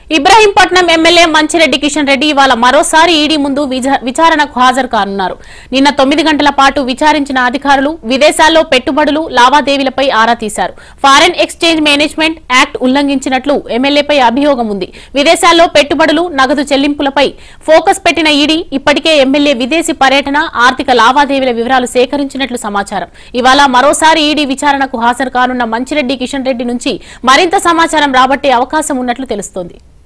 Ibrahimpatnam MLA Manchireddy Kishan Reddy ఇవాళ మరోసారి ED ముందు విజ- విచారణకు హాజరు కానున్నారు నిన్న తొమ్మిది గంటల పాటు విచారించిన అధికారులు విదేశాల్లో పెట్టుబడులు లావాదేవీలపై ఆరా తీశారు ఫారెన్ ఎక్స్చేంజ్ మేనేజ్మెంట్ యాక్ట్ ఉల్లంఘించినట్లు ఎమ్మెల్యేపై అభియోగం ఉంది విదేశాల్లో పెట్టుబడులు నగదు చెల్లింపులపై ఫోకస్ పెట్టిన ఈడీ ఇప్పటికే ఎమ్మెల్యే విదేశీ పర్యటన ఆర్థిక లావాదేవీల వివరాలు సేకరించినట్లు సమాచారం ఇవాళ మరోసారి ఈడీ విచారణకు హాజరు కానున్న మంచిరెడ్డి కిషన్ రెడ్డి నుంచి మరింత సమాచారం రాబట్టే అవకాశం ఉన్నట్లు తెలుస్తోంది